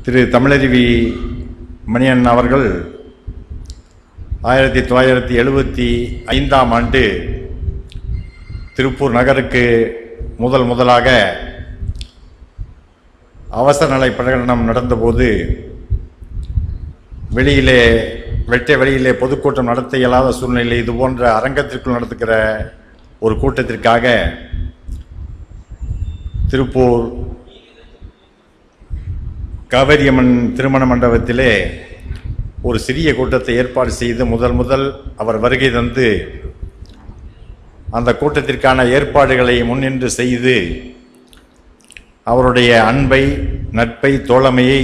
திரு தமிழருவி மணியன் அவர்கள் ஆயிரத்தி தொள்ளாயிரத்தி எழுபத்தி ஐந்தாம் ஆண்டு திருப்பூர் நகருக்கு முதல் முதலாக அவசர நிலை பிரகடனம் நடந்தபோது வெளியிலே வெட்ட வெளியிலே பொதுக்கூட்டம் நடத்த இயலாத சூழ்நிலை இது போன்ற அரங்கத்திற்குள் நடத்துகிற ஒரு கூட்டத்திற்காக திருப்பூர் காவேரியம்மன் திருமண மண்டபத்திலே ஒரு சிறிய கூட்டத்தை ஏற்பாடு செய்து முதல் முதல் அவர் வருகை தந்து அந்த கூட்டத்திற்கான ஏற்பாடுகளை முன்னின்று செய்து அவருடைய அன்பை நட்பை தோழமையை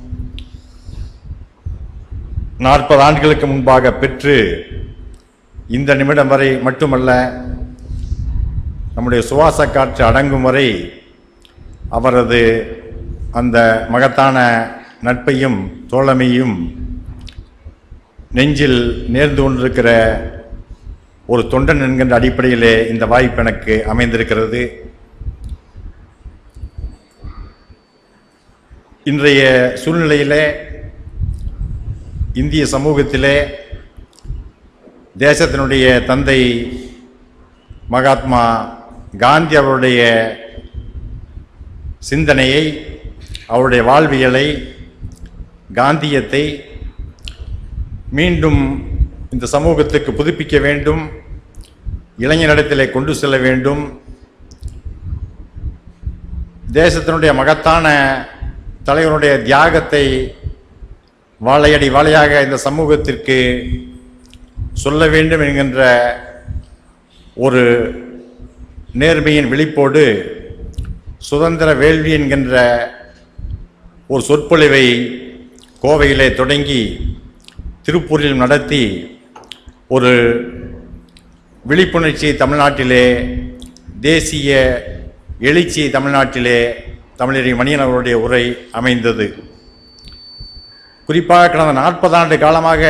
நாற்பது ஆண்டுகளுக்கு முன்பாக பெற்று இந்த நிமிடம் வரை மட்டுமல்ல நம்முடைய சுவாச காற்று அடங்கும் வரை அவரது அந்த மகத்தான நட்பையும் தோழமையும் நெஞ்சில் நேர்ந்து கொண்டிருக்கிற ஒரு தொண்டன் என்கின்ற அடிப்படையிலே இந்த வாய்ப்பு எனக்கு அமைந்திருக்கிறது இன்றைய சூழ்நிலையிலே இந்திய சமூகத்திலே தேசத்தினுடைய தந்தை மகாத்மா காந்தி அவருடைய சிந்தனையை அவருடைய வாழ்வியலை காந்தியத்தை மீண்டும் இந்த சமூகத்துக்கு புதுப்பிக்க வேண்டும் இளைஞரிடத்திலே கொண்டு செல்ல வேண்டும் தேசத்தினுடைய மகத்தான தலைவருடைய தியாகத்தை வாழையடி வாழையாக இந்த சமூகத்திற்கு சொல்ல வேண்டும் என்கின்ற ஒரு நேர்மையின் விழிப்போடு சுதந்திர வேள்வி என்கின்ற ஒரு சொற்பொழிவை கோவையிலே தொடங்கி திருப்பூரில் நடத்தி ஒரு விழிப்புணர்ச்சி தமிழ்நாட்டிலே தேசிய எழுச்சி தமிழ்நாட்டிலே தமிழறி மணியன் அவருடைய உரை அமைந்தது குறிப்பாக கடந்த நாற்பது ஆண்டு காலமாக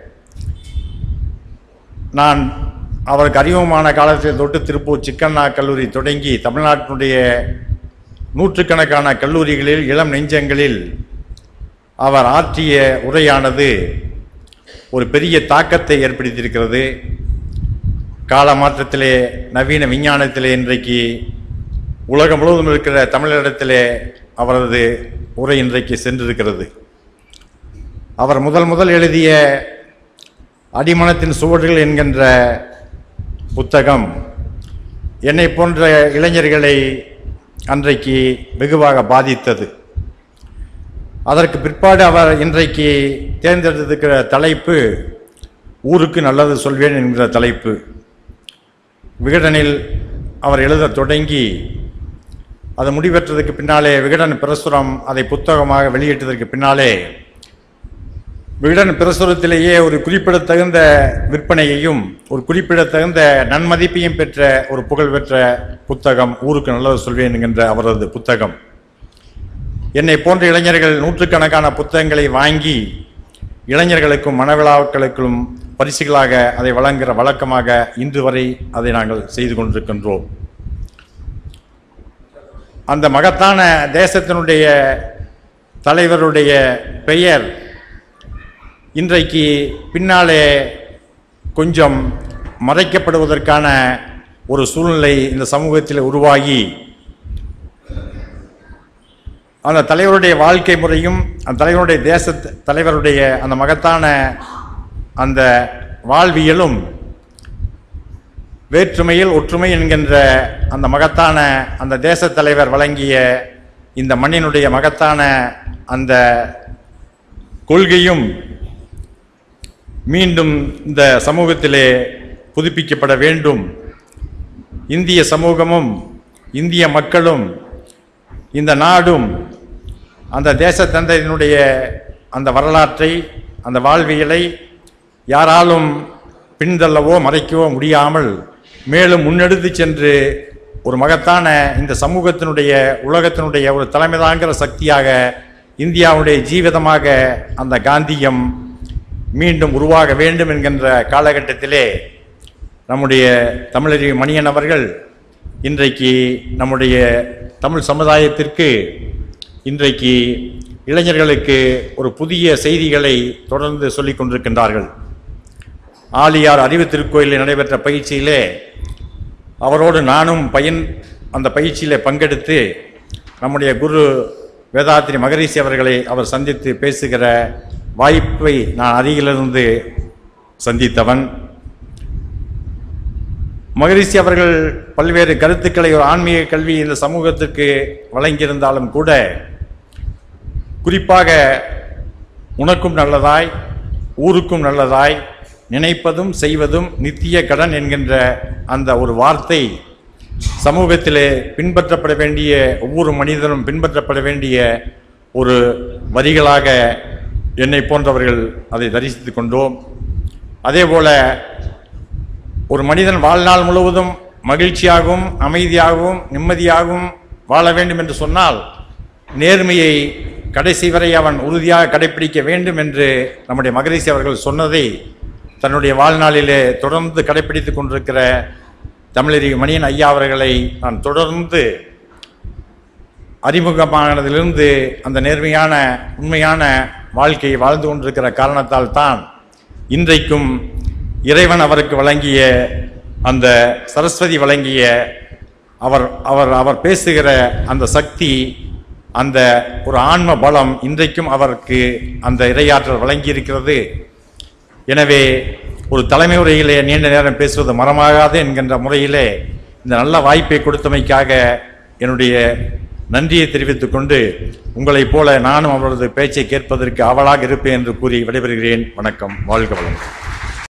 நான் அவருக்கு அறிமுகமான காலத்தில் தொட்டு திருப்பூர் சிக்கண்ணா கல்லூரி தொடங்கி தமிழ்நாட்டினுடைய நூற்றுக்கணக்கான கல்லூரிகளில் இளம் நெஞ்சங்களில் அவர் ஆற்றிய உரையானது ஒரு பெரிய தாக்கத்தை ஏற்படுத்தியிருக்கிறது கால மாற்றத்திலே நவீன விஞ்ஞானத்திலே இன்றைக்கு உலகம் முழுவதும் இருக்கிற தமிழரிடத்திலே அவரது உரை இன்றைக்கு சென்றிருக்கிறது அவர் முதல் முதல் எழுதிய அடிமனத்தின் சுவடுகள் என்கின்ற புத்தகம் என்னை போன்ற இளைஞர்களை அன்றைக்கு வெகுவாக பாதித்தது அதற்கு பிற்பாடு அவர் இன்றைக்கு தேர்ந்தெடுத்திருக்கிற தலைப்பு ஊருக்கு நல்லது சொல்வேன் என்கிற தலைப்பு விகடனில் அவர் எழுதத் தொடங்கி அது முடிவெற்றதுக்கு பின்னாலே விகடன் பிரசுரம் அதை புத்தகமாக வெளியிட்டதற்கு பின்னாலே விகடன் பிரசுரத்திலேயே ஒரு குறிப்பிடத்தகுந்த விற்பனையையும் ஒரு குறிப்பிடத்தகுந்த நன்மதிப்பையும் பெற்ற ஒரு புகழ்பெற்ற புத்தகம் ஊருக்கு நல்லது சொல்வேன் என்கின்ற அவரது புத்தகம் என்னை போன்ற இளைஞர்கள் நூற்றுக்கணக்கான புத்தகங்களை வாங்கி இளைஞர்களுக்கும் மனவிழாக்களுக்கும் பரிசுகளாக அதை வழங்குகிற வழக்கமாக இன்று வரை அதை நாங்கள் செய்து கொண்டிருக்கின்றோம் அந்த மகத்தான தேசத்தினுடைய தலைவருடைய பெயர் இன்றைக்கு பின்னாலே கொஞ்சம் மறைக்கப்படுவதற்கான ஒரு சூழ்நிலை இந்த சமூகத்தில் உருவாகி அந்த தலைவருடைய வாழ்க்கை முறையும் அந்த தலைவருடைய தேச தலைவருடைய அந்த மகத்தான அந்த வாழ்வியலும் வேற்றுமையில் ஒற்றுமை என்கின்ற அந்த மகத்தான அந்த தேச தலைவர் வழங்கிய இந்த மண்ணினுடைய மகத்தான அந்த கொள்கையும் மீண்டும் இந்த சமூகத்திலே புதுப்பிக்கப்பட வேண்டும் இந்திய சமூகமும் இந்திய மக்களும் இந்த நாடும் அந்த தேசத்தந்தையினுடைய அந்த வரலாற்றை அந்த வாழ்வியலை யாராலும் பின்தள்ளவோ மறைக்கவோ முடியாமல் மேலும் முன்னெடுத்து சென்று ஒரு மகத்தான இந்த சமூகத்தினுடைய உலகத்தினுடைய ஒரு தலைமை தாங்கிற சக்தியாக இந்தியாவுடைய ஜீவிதமாக அந்த காந்தியம் மீண்டும் உருவாக வேண்டும் என்கின்ற காலகட்டத்திலே நம்முடைய தமிழறி மணியன் அவர்கள் இன்றைக்கு நம்முடைய தமிழ் சமுதாயத்திற்கு இன்றைக்கு இளைஞர்களுக்கு ஒரு புதிய செய்திகளை தொடர்ந்து சொல்லிக் கொண்டிருக்கின்றார்கள் ஆலியார் அறிவு திருக்கோயிலில் நடைபெற்ற பயிற்சியிலே அவரோடு நானும் பயன் அந்த பயிற்சியிலே பங்கெடுத்து நம்முடைய குரு வேதாத்திரி மகரிஷி அவர்களை அவர் சந்தித்து பேசுகிற வாய்ப்பை நான் அருகிலிருந்து சந்தித்தவன் மகரிஷி அவர்கள் பல்வேறு கருத்துக்களை ஒரு ஆன்மீக கல்வி இந்த சமூகத்திற்கு வழங்கியிருந்தாலும் கூட குறிப்பாக உனக்கும் நல்லதாய் ஊருக்கும் நல்லதாய் நினைப்பதும் செய்வதும் நித்திய கடன் என்கின்ற அந்த ஒரு வார்த்தை சமூகத்திலே பின்பற்றப்பட வேண்டிய ஒவ்வொரு மனிதனும் பின்பற்றப்பட வேண்டிய ஒரு வரிகளாக என்னை போன்றவர்கள் அதை தரிசித்து கொண்டோம் அதேபோல ஒரு மனிதன் வாழ்நாள் முழுவதும் மகிழ்ச்சியாகவும் அமைதியாகவும் நிம்மதியாகவும் வாழ வேண்டும் என்று சொன்னால் நேர்மையை கடைசி வரை அவன் உறுதியாக கடைபிடிக்க வேண்டும் என்று நம்முடைய மகரிஷி அவர்கள் சொன்னதை தன்னுடைய வாழ்நாளிலே தொடர்ந்து கடைபிடித்துக் கொண்டிருக்கிற தமிழறி மணியன் ஐயா அவர்களை நான் தொடர்ந்து அறிமுகமானதிலிருந்து அந்த நேர்மையான உண்மையான வாழ்க்கையை வாழ்ந்து கொண்டிருக்கிற காரணத்தால் தான் இன்றைக்கும் இறைவன் அவருக்கு வழங்கிய அந்த சரஸ்வதி வழங்கிய அவர் அவர் அவர் பேசுகிற அந்த சக்தி அந்த ஒரு ஆன்ம பலம் இன்றைக்கும் அவருக்கு அந்த இரையாற்றல் வழங்கியிருக்கிறது எனவே ஒரு தலைமை உரையிலே நீண்ட நேரம் பேசுவது மரமாகாது என்கின்ற முறையிலே இந்த நல்ல வாய்ப்பை கொடுத்தமைக்காக என்னுடைய நன்றியை தெரிவித்துக் கொண்டு உங்களைப் போல நானும் அவரது பேச்சை கேட்பதற்கு ஆவலாக இருப்பேன் என்று கூறி விடைபெறுகிறேன் வணக்கம் வாழ்க வளம்